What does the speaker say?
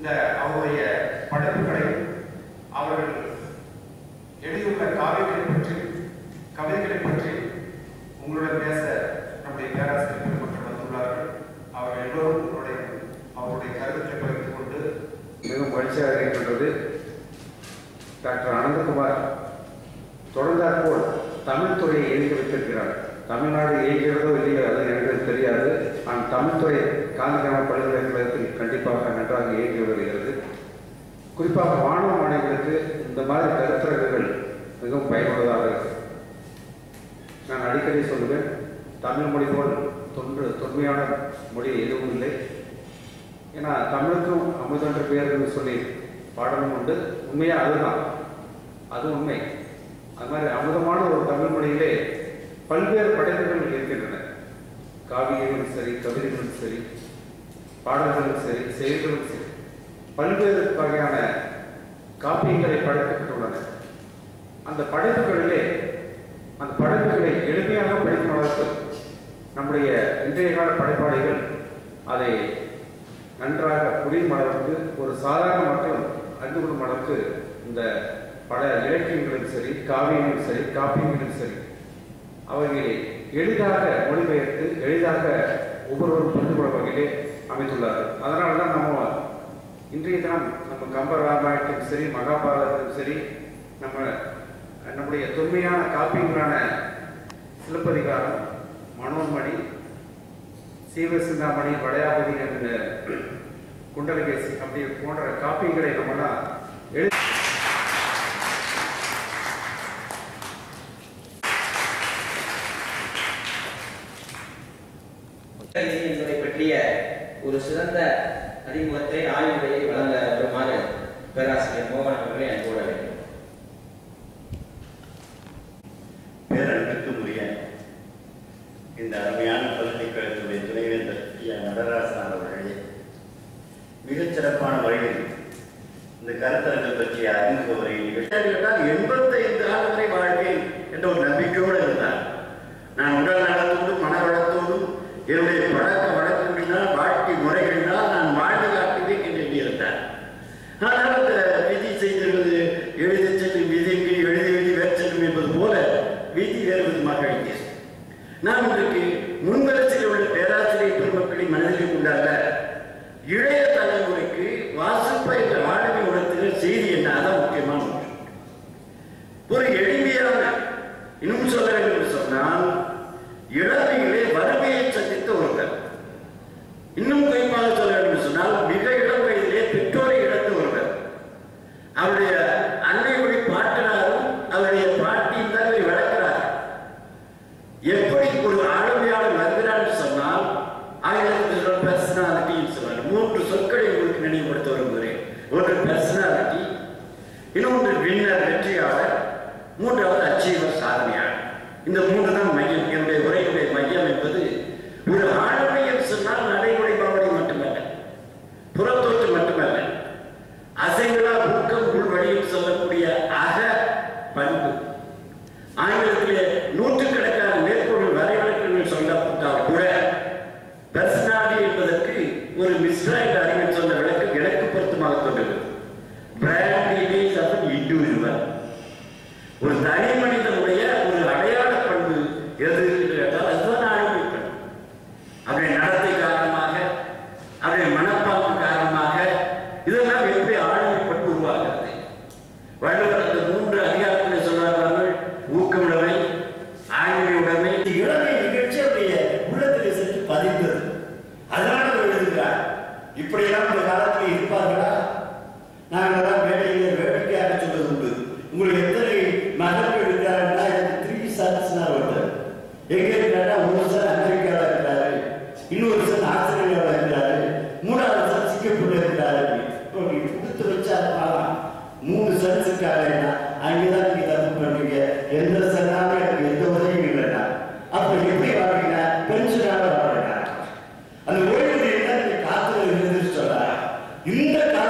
இந்த அவருடைய படைப்புகளை அவர்கள் எழுதியுள்ள காவியங்களை பற்றி கவிதைகளை பற்றி உங்களுடன் பேச நம்முடைய பேராசிரியர் பெருமக்கள் வந்துள்ளார்கள் அவர்கள் எல்லோரும் உங்களுடைய அவருடைய கருத்தை பகிர்ந்து கொண்டு மிகவும் மகிழ்ச்சியாக இருக்கின்றது டாக்டர் அனந்தகுமார் தொடர்ந்தாற்போல் தமிழ் துறையை இயக்கி வைத்திருக்கிறார் தமிழ்நாடு இயக்கிறதோ இல்லையோ அது எனக்கு தெரியாது ஆனால் தமிழ்துறை காந்திகிராம பல்கலைக்கழகத்தில் கண்டிப்பாக நன்றாக இயங்கி வருகிறது குறிப்பாக மாணவ மாணவிகளுக்கு இந்த மாதிரி கருத்தரங்குகள் மிகவும் பயனுள்ளதாக இருக்கு நான் அடிக்கடி சொல்லுவேன் தமிழ் மொழி போல் தொன்று தொன்மையான மொழி எதுவும் இல்லை ஏன்னா தமிழுக்கும் அமுதென்ற பெயர்னு சொல்லி பாடலும் உண்டு உண்மையா அதுதான் அது உண்மை அது மாதிரி அமுதமான ஒரு தமிழ் மொழியிலே பல்வேறு படைப்புகள் இருக்கின்றன காவியங்களும் சரி கவிதைகளும் சரி பாடல்களும் சரி செயல்களும் சரி பல்வேறு வகையான காப்பியங்களை படைக்கப்பட்டுள்ளன அந்த படைப்புகளிலே அந்த படைப்புகளை எளிமையாக படிக்கும் அளவுக்கு நம்முடைய இன்றைய கால படைப்பாளிகள் அதை நன்றாக புரியும் அளவுக்கு ஒரு சாதாரண மக்களும் அறிந்து கொள்ளும் அளவுக்கு இந்த பல இலக்கியங்களும் சரி காவியங்களும் சரி காப்பியங்களும் சரி அவைகளை எளிதாக மொழிபெயர்த்து எளிதாக ஒவ்வொருவரும் புரிந்து கொள்ளும் வகையிலே அமைத்துள்ளார்கள் அதனால தான் நம்ம இன்றைய தினம் நம்ம கம்ப ராமாயணத்தும் சரி மகாபாரதத்தும் சரி நம்ம நம்முடைய தொன்மையான காப்பியங்களான சிலப்பதிகாரம் மனோன்மணி சீவசிந்தாமணி வளையாபதி என்ற குண்டலகேசி அப்படி போன்ற காப்பியங்களை நம்மலாம் எழு கல்வி என்பதை பற்றிய ஒரு சிறந்த அறிமுகத்தை ஆய்வுரையை வழங்க வருமாறு பேராசிரியர் மோகன் அவர்களை அன்போடு அழைக்கிறோம் பேரன்புக்கு உரிய இந்த அருமையான பல்கலைக்கழகத்துடைய துணைவேந்தர் ஐயா நடராசன் அவர்களே மிகச் சிறப்பான வழியில் இந்த கருத்தரங்கள் பற்றிய அறிமுக உரையை நிகழ்ச்சியால் எண்பத்தைந்து ஆண்டு வரை வாழ்வேன் என்ற ஒரு நம்பிக்கையோடு இருந்தார் நான் உடல் நலத்தோடும் மன வளத்தோடும் என்னுடைய பழக்க வழக்கங்களினால் வாழ்க்கை முறைகளினால் நான் வாழ்ந்து காட்டுவேன் என்று எண்ணியிருந்தார் ஆனால் அந்த விதி செய்திருவது எழுதி செல்லும் விதிக்கு எழுதி எழுதி வேற்றலும் என்பது போல விதி வேறு விதமாக எழுதியது நான் இன்றைக்கு முன்வரிசையில் உள்ள பேராசிரியர் பெருமக்களின் மனதில் கொண்டாட இளைய தலைமுறைக்கு வாசிப்ப என்ற வாழ்வை உணர்த்துகிற செய்தி என்ன அதான் முக்கியமான ஒன்று. ஒரு எளிமையான இன்னும் சொல்ல வேண்டும் என்று சொன்னால் இளமையிலே வறுமையை சந்தித்த ஒருவர் இன்னும் குறிப்பாக சொல்ல வேண்டும் என்று சொன்னால் மிக இளம் வயதிலே பெற்றோரை இழந்த ஒருவர் அவருடைய அன்னையுடைய பாட்டனாரும் அவருடைய பாட்டியும் தான் இவரை வளர்க்கிறார் எப்படி ஒரு ஆளுமையாளர் வருகிறார் என்று சொன்னால் ஆயிரத்தி பர்சனாலிட்டி சொல்றார் மூன்று சொற்களை உங்களுக்கு நினைவுபடுத்த விரும்புகிறேன் ஒன்று பர்சனாலிட்டி இன்னொன்று வின்னர் வெற்றியாளர் மூன்றாவது அச்சீவர் சாதனையாளர் இந்த மூன்று தான் மையம் என்னுடைய உரையுடைய மையம் என்பது ஒரு ஆளுமை என்று சொன்னால் நடைமுறை பாவனை மட்டுமல்ல புறத்தோற்று மட்டுமல்ல அசைவிலா ஊக்கம் உள் வழியில் சொல்லக்கூடிய அக பண்பு ஆங்கிலத்திலே நூற்றுக்கணக்கான மேற்கோள் வரைவிலக்கணங்கள் சொல்லப்பட்டால் கூட பர்சனாலிட்டி என்பதற்கு ஒரு மிஸ்ரா என்ற அறிஞர் சொன்ன விளக்கு எனக்கு பொருத்தமாக தோன்றுகிறது பிராண்ட் இமேஜ் ஆஃப் இண்டிவிஜுவல் ஒரு தனி மனிதனுடைய ஒரு அடையாள பண்பு எது என்று கேட்டால் அதுதான் ஆளுமை பண்பு அவருடைய நடத்தை காரணமாக அவருடைய மனப்பாங்கு காரணமாக இதெல்லாம் எப்படி ஆளுமை பண்பு உருவாகிறது வள்ளுவர் அந்த மூன்று அதிகாரங்களை சொல்றார்கள் ஊக்கமுடைமை ஆண்மை உடைமை இளமை நிகழ்ச்சி அவருடைய உள்ளத்தில் சென்று பதிந்தது அதனால அவர் எழுதுகிறார் இப்படியெல்லாம் இந்த காலத்தில் இருப்பார்களா நாங்கள்லாம் வேலையிலே வேடிக்கையாக சொல்வது உண்டு உங்களுக்கு எத்தனை மகன்கள் இருக்கிறார்கள்னா எனக்கு த்ரீ சன்ஸ் ஒருத்தர் எங்க இருக்கிறாரா ஒரு சார் அமெரிக்காவில் இருக்கிறாரு இன்னொரு சார் ஆஸ்திரேலியாவில் இருக்கிறாரு மூணாவது சார் சிங்கப்பூர்ல இருக்கிறாரு இப்போ நீங்க கொடுத்து வச்சா பார்க்கலாம் மூணு சன்ஸ் இருக்காருன்னா அங்கேதான் நீங்க தப்பு பண்ணுவீங்க எந்த சன்னாலும் எனக்கு எந்த உதவியும் இல்லைன்னா அப்ப எப்படி வாழ்றீங்க பென்ஷனாக வாழ்றீங்க அந்த ஓய்வூதியம் தான் நீங்க காத்துல இருந்து சொல்றாங்க இந்த